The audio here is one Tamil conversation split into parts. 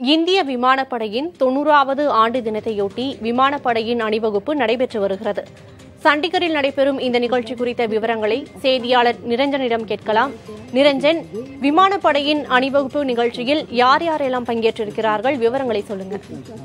இந்திய விமானப்படையின் தொன்னூறாவது ஆண்டு தினத்தையொட்டி விமானப்படையின் அணிவகுப்பு நடைபெற்று வருகிறது சண்டிகரில் நடைபெறும் இந்த நிகழ்ச்சி குறித்த விவரங்களை செய்தியாளர் நிரஞ்சனிடம் கேட்கலாம் நிரஞ்சன் விமானப்படையின் அணிவகுப்பு நிகழ்ச்சியில் யார் யாரெல்லாம் பங்கேற்றிருக்கிறார்கள் விவரங்களை சொல்லுங்க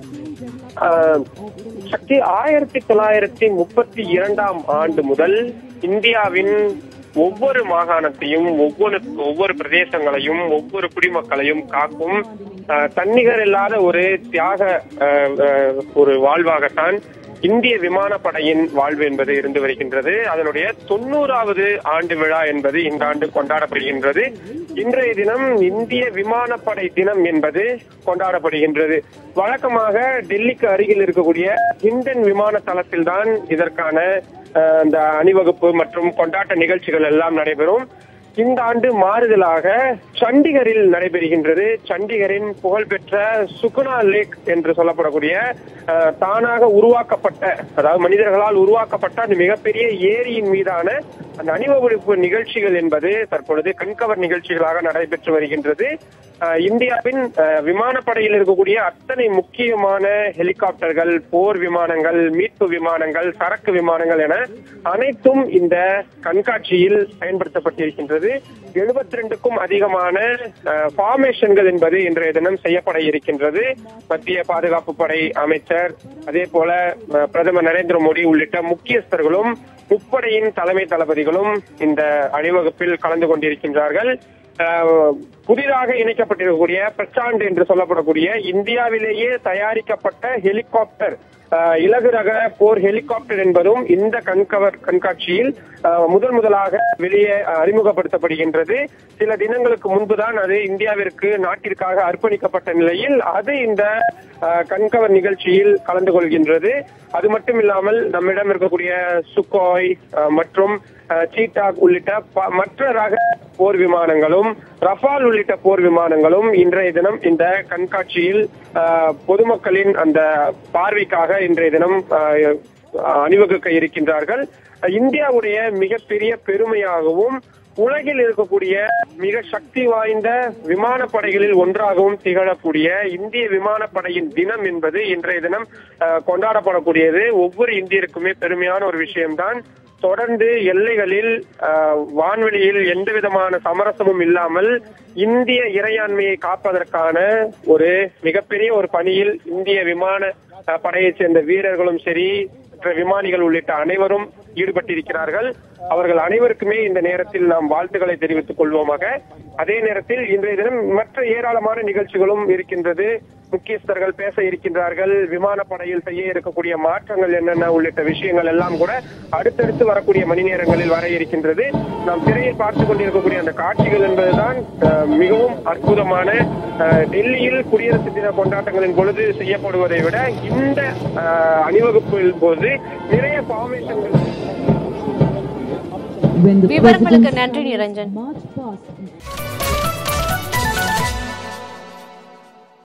ஆஹ் சக்தி ஆயிரத்தி தொள்ளாயிரத்தி முப்பத்தி இரண்டாம் ஆண்டு முதல் இந்தியாவின் ஒவ்வொரு மாகாணத்தையும் ஒவ்வொரு ஒவ்வொரு பிரதேசங்களையும் ஒவ்வொரு குடிமக்களையும் காக்கும் ஆஹ் தன்னிகர் இல்லாத ஒரு தியாக ஆஹ் ஆஹ் ஒரு வாழ்வாகத்தான் இந்திய விமானப்படையின் வாழ்வு என்பது இருந்து வருகின்றது அதனுடைய தொண்ணூறாவது ஆண்டு விழா என்பது இந்த ஆண்டு கொண்டாடப்படுகின்றது இன்றைய தினம் இந்திய விமானப்படை தினம் என்பது கொண்டாடப்படுகின்றது வழக்கமாக டெல்லிக்கு அருகில் இருக்கக்கூடிய ஹிண்டன் விமான தளத்தில் தான் இதற்கான அஹ், இந்த அணிவகுப்பு மற்றும் கொண்டாட்ட நிகழ்ச்சிகள் எல்லாம் நடைபெறும் இந்த ஆண்டு மாறுதலாக சண்டிகரில் நடைபெறுகின்றது சண்டிகரின் புகழ்பெற்ற சுகுணா லேக் என்று சொல்லப்படக்கூடிய அஹ், தானாக உருவாக்கப்பட்ட அதாவது மனிதர்களால் உருவாக்கப்பட்ட அந்த மிகப்பெரிய ஏரியின் மீதான அந்த அணிவகுப்பு நிகழ்ச்சிகள் என்பது தற்பொழுது கண்கவர் நிகழ்ச்சிகளாக நடைபெற்று வருகின்றது அஹ், இந்தியாவின் அஹ், விமானப்படையில் இருக்கக்கூடிய அத்தனை முக்கியமான ஹெலிகாப்டர்கள் போர் விமானங்கள் மீட்பு விமானங்கள் சரக்கு விமானங்கள் என அனைத்தும் இந்த கண்காட்சியில் பயன்படுத்தப்பட்டிருக்கின்றது எழுபத்தி ரெண்டுக்கும் அதிகமான ஃபார்மேஷன்கள் என்பது இன்றைய தினம் செய்யப்பட இருக்கின்றது மத்திய பாதுகாப்பு படை அமைச்சர் அதே போல அஹ், பிரதமர் நரேந்திர மோடி உள்ளிட்ட முக்கியஸ்தர்களும் முப்படையின் தலைமை தளபதிகளும் இந்த அணிவகுப்பில் கலந்து கொண்டிருக்கின்றார்கள் அஹ், புதிதாக இணைக்கப்பட்டிருக்கக்கூடிய பிரச்சாண்ட் என்று சொல்லப்படக்கூடிய இந்தியாவிலேயே தயாரிக்கப்பட்ட ஹெலிகாப்டர் அஹ், இலகு ரக போர் ஹெலிகாப்டர் என்பதும் இந்த கண்கவர் கண்காட்சியில் அஹ், முதல் முதலாக வெளியே அஹ், அறிமுகப்படுத்தப்படுகின்றது சில தினங்களுக்கு முன்புதான் அது இந்தியாவிற்கு நாட்டிற்காக அர்ப்பணிக்கப்பட்ட நிலையில் அது இந்த அஹ், கண்கவர் நிகழ்ச்சியில் கலந்து கொள்கின்றது அது மட்டும் இல்லாமல் நம்மிடம் இருக்கக்கூடிய சுக்கோய் அஹ், மற்றும் அஹ், சீட்டாக் உள்ளிட்ட ப- மற்ற ரக போர் விமானங்களும் ரஃபால் உள்ளிட்ட போர் விமானங்களும் இன்றைய தினம் இந்த கண்காட்சியில் அஹ், பொதுமக்களின் அந்த பார்வைக்காக இன்றைய தினம் அஹ், அணிவகுக்க இருக்கின்றார்கள் இந்தியாவுடைய மிகப்பெரிய பெருமையாகவும் உலகில் இருக்கக்கூடிய மிக சக்தி வாய்ந்த விமானப்படைகளில் ஒன்றாகவும் திகழக்கூடிய இந்திய விமானப்படையின் தினம் என்பது இன்றைய தினம் அஹ், கொண்டாடப்படக்கூடியது ஒவ்வொரு இந்தியருக்குமே பெருமையான ஒரு விஷயம்தான் தொடர்ந்து எல்லைகளில் அஹ், வான்வெளியில் எந்த விதமான சமரசமும் இல்லாமல் இந்திய இறையாண்மையை காப்பதற்கான ஒரு மிகப்பெரிய ஒரு பணியில் இந்திய விமான அஹ், படையைச் சேர்ந்த வீரர்களும் சரி மற்ற விமானிகள் உள்ளிட்ட அனைவரும் ஈடுபட்டிருக்கிறார்கள் அவர்கள் அனைவருக்குமே இந்த நேரத்தில் நாம் வாழ்த்துக்களை தெரிவித்துக் கொள்வோமாக அதே நேரத்தில் இன்றைய தினம் மற்ற ஏராளமான நிகழ்ச்சிகளும் இருக்கின்றது முக்கியஸ்தர்கள் பேச இருக்கின்றார்கள் விமானப்படையில் செய்ய இருக்கக்கூடிய மாற்றங்கள் என்னென்ன உள்ளிட்ட விஷயங்கள் எல்லாம் கூட அடுத்தடுத்து வரக்கூடிய மணி நேரங்களில் வர இருக்கின்றது நாம் திரையில் பார்த்து கொண்டிருக்கக்கூடிய அந்த காட்சிகள் என்பதுதான் அஹ், மிகவும் அற்புதமான அஹ், டெல்லியில் குடியரசு தின கொண்டாட்டங்களின் பொழுது செய்யப்படுவதை விட இந்த அஹ், அணிவகுப்பின் போது நிறைய ஃபார்மேஷன்கள் When the விவரங்களுக்கு president நன்றி நிரஞ்சன் marched past